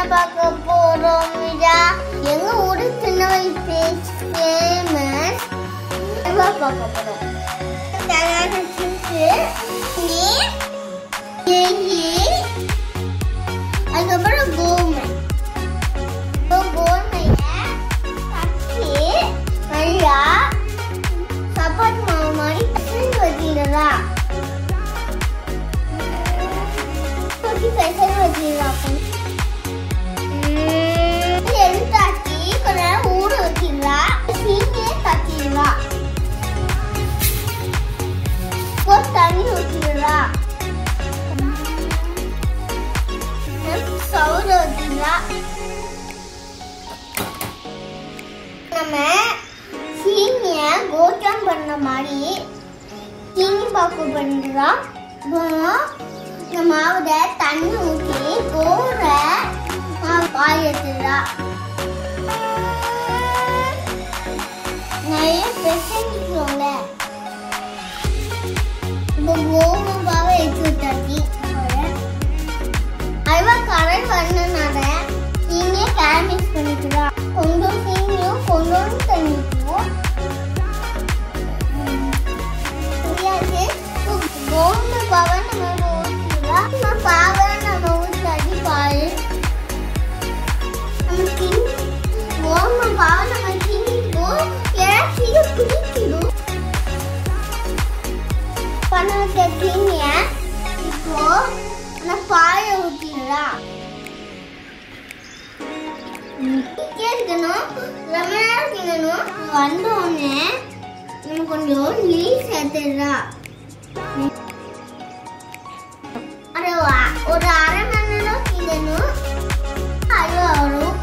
பார்க்க போறோம் விழா எங்க ஊரு சின்ன வயசு ஃபேமஸ் அல்வா பார்க்க போறோம் தயாரான சிப்ஸு நெய் அதுக்கப்புறம் கோமை கோமையை தட்டி நல்லா சப்பாத்தி மாவு மாதிரி பிசைஞ்சு வச்சிடலாம் தூக்கி பிசைஞ்சு வச்சிடலாம் எடுத்தாச்சு கொஞ்ச நேரம் ஊற வச்சிடலாம் சீனியை தட்டிடலாம் ஒரு தண்ணி ஊற்றிடலாம் சவுர வச்சிடலாம் நம்ம சீனிய கோட்டம் பண்ண மாதிரி சீனி பாக்கு பண்ணுறோம் அப்புறம் இந்த மாவுல தண்ணி ஊற்றி கோர பாயத்துலாம் நிறைய பெசஞ்சிக்கோங்க இப்போ கோவம் பாவை எடுத்து விட்டாச்சு அல்வா கரண்ட் வரணுனால சீனியை கேரமிக்ஸ் பண்ணிக்கலாம் கொஞ்சம் சீனியும் கொஞ்சோண்டு தண்ணிக்கும் புரியாது கோம்பு பாவை நம்ம ஊற்றிக்கலாம் நம்ம பாவை நம்ம ஊற்றாடி பால் நம்ம கிண்டி கோம்பு பாவை நம்ம கிண்டிப்போம் இறச்சியும் பிடிச்சிடும் பண்ண வச்ச சீனிய இப்போ அந்த பாலை ஊற்றிடலாம் இருக்கணும் ரொம்ப நேரம் கிண்டணும் வந்த உடனே நம்ம கொஞ்சம் நெய் சேர்த்துடலாம் ஒரு வா- ஒரு அரை மணி நேரம் கிண்டணும் அல்வா வரும்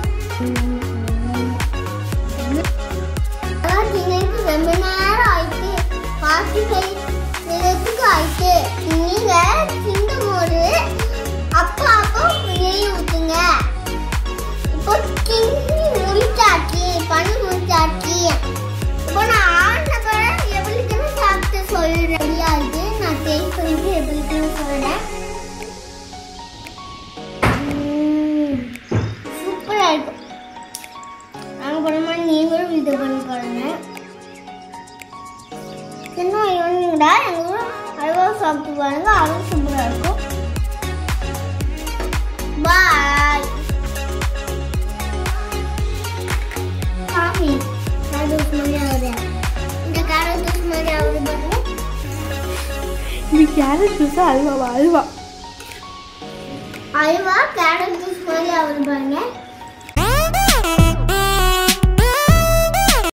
அதான் கிண்டிட்டு ரொம்ப நேரம் ஆயிடுச்சு பாட்டி கை நிறத்துக்கு ஆயிடுச்சு நீங்க கிண்டும் போது அப்பா அப்பா நெய் ஊத்துங்க இப்போ கிண்டி முடிச்சாச்சு பண்ணி முடிச்சாச்சு இப்போ நான் ஆடின பிறகு எப்படிக்குன்னு சாப்பிட்டு சொல்றேன் முடியாது நான் டேஸ்ட் பண்ணிட்டு எப்படிக்குன்னு சொல்றேன் சூப்பரா இருக்கும் நாங்க பண்ண மாதிரி நீங்களும் இது பண்ணி பாருங்க சின்ன வயசுடா எங்க ஊர் அல்வா சாப்பிட்டு பாருங்க அதுவும் சூப்பரா இருக்கும் பாய் காஃபி கேரட் மாதிரி ஆகுது இந்த கேரட் ஜூஸ் மாதிரி ஆகுது பாருங்க இது கேரட் ஜூஸா அல்வாவா அல்வா அல்வா கேரட் ஜூஸ் மாதிரி ஆகுது பாருங்க